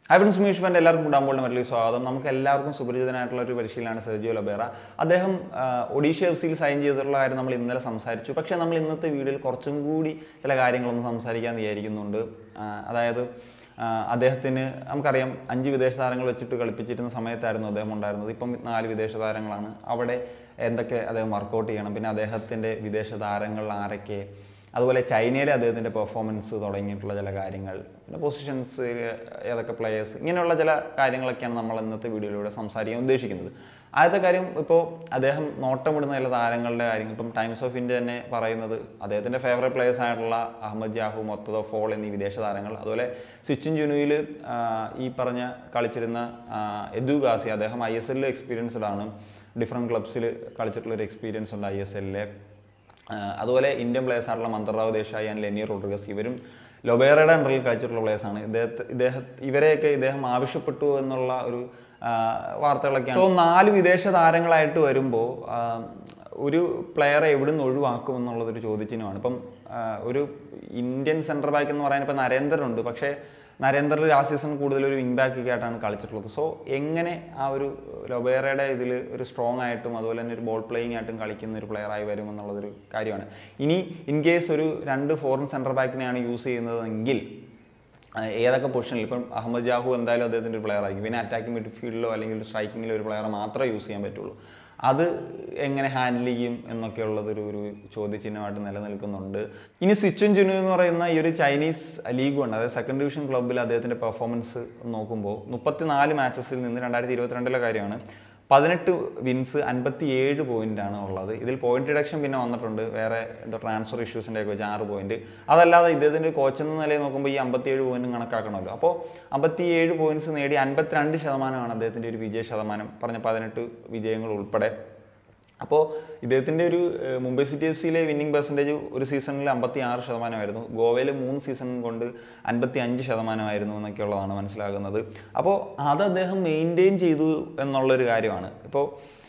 ഹൈവൻ സ്മീഷ് ഫാൻ്റെ എല്ലാവർക്കും കൂടാമ്പോൾ മറ്റൊരു സ്വാഗതം നമുക്ക് എല്ലാവർക്കും സുപരിചിതനായിട്ടുള്ള ഒരു പരിശീലനമാണ് സെർജിയോ ലബേറ അദ്ദേഹം ആ, ഒഡീഷ എഫ് സിയിൽ സൈൻ ചെയ്തിട്ടുള്ള കാര്യം നമ്മൾ ഇന്നലെ സംസാരിച്ചു പക്ഷേ നമ്മൾ ഇന്നത്തെ വീഡിയോയിൽ കുറച്ചും കൂടി ചില കാര്യങ്ങളൊന്നും സംസാരിക്കാൻ വിചാരിക്കുന്നുണ്ട് ആ, അതായത് ആ, അദ്ദേഹത്തിന് നമുക്കറിയാം അഞ്ച് വിദേശ താരങ്ങൾ വെച്ചിട്ട് കളിപ്പിച്ചിരുന്ന സമയത്തായിരുന്നു അദ്ദേഹം ഉണ്ടായിരുന്നത് ഇപ്പം നാല് വിദേശ താരങ്ങളാണ് അവിടെ എന്തൊക്കെ അദ്ദേഹം വർക്കൗട്ട് ചെയ്യണം പിന്നെ അദ്ദേഹത്തിൻ്റെ വിദേശ താരങ്ങൾ ആരൊക്കെ അതുപോലെ ചൈനയിലെ അദ്ദേഹത്തിൻ്റെ പെർഫോമൻസ് തുടങ്ങിയിട്ടുള്ള ചില കാര്യങ്ങൾ പിന്നെ പൊസിഷൻസ് ഏതൊക്കെ പ്ലെയേഴ്സ് ഇങ്ങനെയുള്ള ചില കാര്യങ്ങളൊക്കെയാണ് നമ്മൾ ഇന്നത്തെ വീഡിയോയിലൂടെ സംസാരിക്കാൻ ഉദ്ദേശിക്കുന്നത് ആദ്യത്തെ കാര്യം ഇപ്പോൾ അദ്ദേഹം നോട്ടമിടുന്ന ചില താരങ്ങളുടെ കാര്യങ്ങൾ ഇപ്പം ടൈംസ് ഓഫ് ഇന്ത്യ തന്നെ പറയുന്നത് അദ്ദേഹത്തിൻ്റെ ഫേവറേറ്റ് പ്ലെയേഴ്സ് ആയിട്ടുള്ള അഹമ്മദ് ജാഹു മൊത്തദോ ഫോൾ എന്നീ വിദേശ താരങ്ങൾ അതുപോലെ സിച്ചിൻ ജുനുവിൽ ഈ പറഞ്ഞ കളിച്ചിരുന്ന ആ, എദു ഗാസി അദ്ദേഹം ഐ എസ് എല്ലിൽ എക്സ്പീരിയൻസ്ഡ് ആണ് ഡിഫറെൻറ്റ് ക്ലബ്സിൽ കളിച്ചിട്ടുള്ള ഒരു എക്സ്പീരിയൻസ് ഉണ്ട് ഐ എസ് എല്ലിലെ ആഹ് അതുപോലെ ഇന്ത്യൻ പ്ലേയേഴ്സ് ആയിട്ടുള്ള മന്ത്രറാവ് ദേശായി ആൻഡ് ലെനി റോഡ്രിഗസ് ഇവരും ലൊബേറയുടെ അണ്ടറിൽ കളിച്ചിട്ടുള്ള പ്ലേയേഴ്സാണ് ഇദ്ദേഹത്തെ ഇദ്ദേഹം ഇവരെയൊക്കെ ഇദ്ദേഹം ആവശ്യപ്പെട്ടു എന്നുള്ള ഒരു ആഹ് വാർത്തകളൊക്കെയാണ് സോ നാല് വിദേശ താരങ്ങളായിട്ട് വരുമ്പോൾ ഒരു പ്ലെയറെ എവിടുന്ന് ഒഴിവാക്കും എന്നുള്ളതൊരു ചോദ്യചിഹ്നമാണ് ഇപ്പം ആഹ് ഒരു ഇന്ത്യൻ സെൻട്രൽ ബാക്ക് എന്ന് പറയാൻ ഇപ്പം നരേന്ദ്രനുണ്ട് പക്ഷേ നരേന്ദ്ര ആ സീസൺ കൂടുതൽ ഒരു വിങ് ബാക്ക് ഒക്കെ ആയിട്ടാണ് കളിച്ചിട്ടുള്ളത് സോ എങ്ങനെ ആ ഒരു ലൊബേറയുടെ ഇതിൽ ഒരു സ്ട്രോങ് ആയിട്ടും അതുപോലെ തന്നെ ഒരു ബോൾ പ്ലേയിങ് ആയിട്ടും കളിക്കുന്ന ഒരു player ആയി വരും എന്നുള്ളതൊരു കാര്യമാണ് ഇനി ഇൻ കേസ് ഒരു രണ്ട് ഫോറിൻ സെൻട്രൽ ബാക്കിനെയാണ് യൂസ് ചെയ്യുന്നതെങ്കിൽ ആ, ഏതൊക്കെ പൊസിഷനിൽ ഇപ്പം അഹമ്മദ് ജാഹു എന്തായാലും അദ്ദേഹത്തിൻ്റെ ഒരു പ്ലെയർ ആയിരിക്കും പിന്നെ അറ്റാക്കിംഗ് മിഡ്ഫീൽഡിലോ അല്ലെങ്കിൽ ഒരു സ്ട്രൈക്കിങ്ങിലോ ഒരു പ്ലെയർ മാത്രമേ യൂസ് ചെയ്യാൻ പറ്റുള്ളൂ അത് എങ്ങനെ ഹാൻഡിൽ ചെയ്യും എന്നൊക്കെ ഉള്ളതൊരു ഒരു ചോദ്യചിഹ്നമായിട്ട് നിലനിൽക്കുന്നുണ്ട് ഇനി സിച്ചുൻ ജുനു എന്ന് പറയുന്ന ഈ ഒരു ചൈനീസ് ലീഗ് ഉണ്ട് അതായത് സെക്കൻഡ് ഡിവിഷൻ ക്ലബ്ബിൽ അദ്ദേഹത്തിൻ്റെ പെർഫോമൻസ് നോക്കുമ്പോൾ മുപ്പത്തിനാല് മാച്ചസിൽ നിന്ന് രണ്ടായിരത്തി ഇരുപത്തിരണ്ടിലെ കാര്യമാണ് പതിനെട്ട് വിൻസ് അൻപത്തി ഏഴ് പോയിന്റ് ആണ് ഉള്ളത് ഇതിൽ പോയിന്റ് റിഡക്ഷൻ പിന്നെ വന്നിട്ടുണ്ട് വേറെ എന്തോ ട്രാൻസ്ഫർ ഇഷ്യൂസിൻ്റെ ഒക്കെ വെച്ച് ആറ് പോയിന്റ് അതല്ലാതെ ഇദ്ദേഹത്തിൻ്റെ കോച്ച് എന്ന നിലയിൽ നോക്കുമ്പോൾ ഈ അമ്പത്തിയേഴ് പോയിന്റും കണക്കാക്കണമല്ലോ അപ്പോൾ അമ്പത്തിയേഴ് പോയിന്റ്സ് നേടി അൻപത്തിരണ്ട് ശതമാനമാണ് അദ്ദേഹത്തിൻ്റെ ഒരു വിജയ ശതമാനം പറഞ്ഞ പതിനെട്ട് വിജയങ്ങൾ ഉൾപ്പെടെ അപ്പോൾ ഇദ്ദേഹത്തിൻ്റെ ഒരു ഏഹ്, മുംബൈ സിറ്റി എഫ് സിയിലെ വിന്നിംഗ് പെർസെൻറ്റേജ് ഒരു സീസണിൽ അമ്പത്തി ആറ് ശതമാനമായിരുന്നു ഗോവയിൽ മൂന്ന് സീസൺ കൊണ്ട് അൻപത്തി അഞ്ച് ശതമാനമായിരുന്നു എന്നൊക്കെയുള്ളതാണ് മനസ്സിലാകുന്നത് അപ്പോൾ അത് അദ്ദേഹം മെയിൻറ്റെയിൻ ചെയ്തു എന്നുള്ളൊരു കാര്യമാണ് ഇപ്പോൾ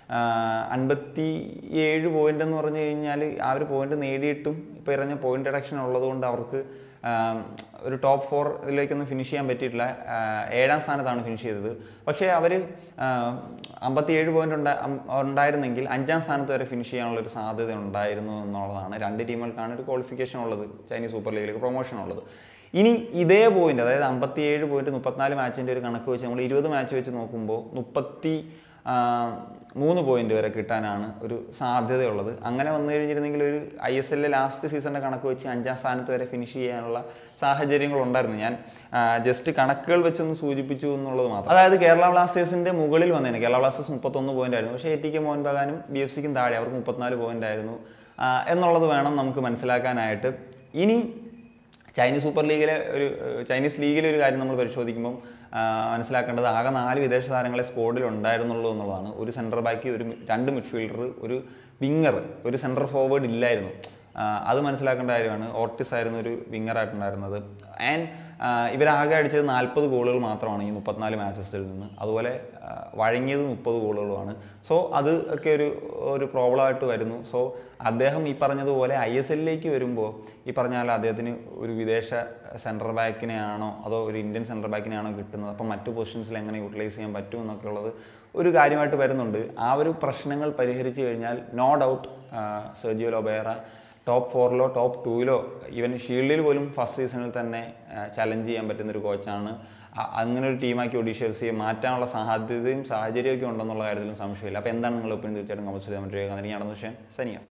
അൻപത്തി ഏഴ് പോയിന്റ് എന്ന് പറഞ്ഞു കഴിഞ്ഞാൽ ആ ഒരു പോയിന്റ് നേടിയിട്ടും ഇപ്പോൾ ഇറങ്ങിയ പോയിന്റ് റിഡക്ഷൻ ഉള്ളതുകൊണ്ട് അവർക്ക് ആം, ഒരു ടോപ്പ് ഫോർ ഇതിലേക്കൊന്നും ഫിനിഷ് ചെയ്യാൻ പറ്റിയിട്ടില്ല ആ, ഏഴാം സ്ഥാനത്താണ് ഫിനിഷ് ചെയ്തത് പക്ഷേ അവർ അമ്പത്തിയേഴ് പോയിന്റ് ഉണ്ടാ അം- ഉണ്ടായിരുന്നെങ്കിൽ അഞ്ചാം സ്ഥാനത്ത് വരെ ഫിനിഷ് ചെയ്യാനുള്ള ഒരു സാധ്യത ഉണ്ടായിരുന്നു എന്നുള്ളതാണ് രണ്ട് ടീമുകൾക്കാണ് ഒരു ക്വാളിഫിക്കേഷൻ ഉള്ളത് ചൈനീസ് സൂപ്പർ ലീഗിലേക്ക് പ്രൊമോഷൻ ഉള്ളത് ഇനി ഇതേ പോയിന്റ് അതായത് അമ്പത്തിയേഴ് പോയിന്റ് മുപ്പത്തിനാല് മാച്ചിൻ്റെ ഒരു കണക്ക് വെച്ച് നമ്മൾ ഇരുപത് മാച്ച് വെച്ച് നോക്കുമ്പോൾ മുപ്പത്തി ആ, മൂന്ന് പോയിന്റ് വരെ കിട്ടാനാണ് ഒരു സാധ്യതയുള്ളത് അങ്ങനെ വന്നു കഴിഞ്ഞിരുന്നെങ്കിൽ ഒരു ഐ എസ് എല്ലിലെ ലാസ്റ്റ് സീസണിൻ്റെ കണക്ക് വെച്ച് അഞ്ചാം സ്ഥാനത്ത് വരെ ഫിനിഷ് ചെയ്യാനുള്ള സാഹചര്യങ്ങളുണ്ടായിരുന്നു ഞാൻ ജസ്റ്റ് കണക്കുകൾ വെച്ചൊന്ന് സൂചിപ്പിച്ചു എന്നുള്ളത് മാത്രം അതായത് കേരള ബ്ലാസ്റ്റേഴ്സിൻ്റെ മുകളിൽ വന്നേനെ കേരള ബ്ലാസ്റ്റേഴ്സ് മുപ്പത്തൊന്ന് പോയിന്റ് ആയിരുന്നു പക്ഷേ എ ടി കെ മോഹൻ ബഗാനും ബി എഫ് സിക്കും താഴെ അവർക്ക് മുപ്പത്തിനാല് പോയിന്റ് ആയിരുന്നു ആ, എന്നുള്ളത് വേണം നമുക്ക് മനസ്സിലാക്കാനായിട്ട് ഇനി ചൈനീസ് സൂപ്പർ ലീഗിലെ ഒരു ഏഹ്, ചൈനീസ് ലീഗിലെ ഒരു കാര്യം നമ്മൾ പരിശോധിക്കുമ്പം ആ, മനസ്സിലാക്കേണ്ടത് ആകെ നാല് വിദേശ താരങ്ങളെ സ്ക്വാഡിൽ ഉണ്ടായിരുന്നുള്ളൂ എന്നുള്ളതാണ് ഒരു സെൻറ്റർ ബാക്ക് ഒരു മി- രണ്ട് മിഡ്ഫീൽഡർ ഒരു വിങ്ങർ ഒരു സെൻറ്റർ ഫോർവേഡ് ഇല്ലായിരുന്നു ആ, അത് മനസ്സിലാക്കേണ്ട കാര്യമാണ് ഓർട്ടിസ് ആയിരുന്നു ഒരു വിങ്ങറായിട്ടുണ്ടായിരുന്നത് ആൻഡ് ഇവരാകെ അടിച്ചത് നാൽപ്പത് ഗോളുകൾ മാത്രമാണ് ഈ മുപ്പത്തിനാല് മാച്ചസിൽ നിന്ന് അതുപോലെ ആ, വഴങ്ങിയത് മുപ്പത് ഗോളുകളുമാണ് സോ അത് ഒക്കെ ഒരു ഒരു പ്രോബ്ലമായിട്ട് വരുന്നു സോ അദ്ദേഹം ഈ പറഞ്ഞതുപോലെ ഐ എസ് എല്ലിലേക്ക് വരുമ്പോൾ ഈ പറഞ്ഞാൽ അദ്ദേഹത്തിന് ഒരു വിദേശ സെൻട്രൽ ബാക്കിനെയാണോ അതോ ഒരു ഇന്ത്യൻ സെൻട്രൽ ബാക്കിനെയാണോ കിട്ടുന്നത് അപ്പം മറ്റു പൊസിഷൻസിൽ എങ്ങനെ യൂട്ടിലൈസ് ചെയ്യാൻ പറ്റും എന്നൊക്കെ ഉള്ളത് ഒരു കാര്യമായിട്ട് വരുന്നുണ്ട് ആ ഒരു പ്രശ്നങ്ങൾ പരിഹരിച്ചു കഴിഞ്ഞാൽ no doubt Sergio Lobera top ഫോറിലോ ടോപ്പ് ടൂവിലോ ഈവൻ ഷീൽഡിൽ പോലും ഫസ്റ്റ് സീസണിൽ തന്നെ ചലഞ്ച് ചെയ്യാൻ പറ്റുന്ന ഒരു കോച്ചാണ് അ- അങ്ങനെ ഒരു ടീമാക്കി ഒഡീഷ എഫ് സിയെ മാറ്റാനുള്ള സാധ്യതയും സാഹചര്യമൊക്കെ ഉണ്ടെന്നുള്ള കാര്യത്തിലും സംശയമില്ല അപ്പോൾ എന്താണ് നിങ്ങളുടെ ഒപ്പീനിയൻ തീർച്ചയായിട്ടും കമൻസ് ചെയ്യാൻ പറ്റുക ഞാൻ വിഷയം സനിയ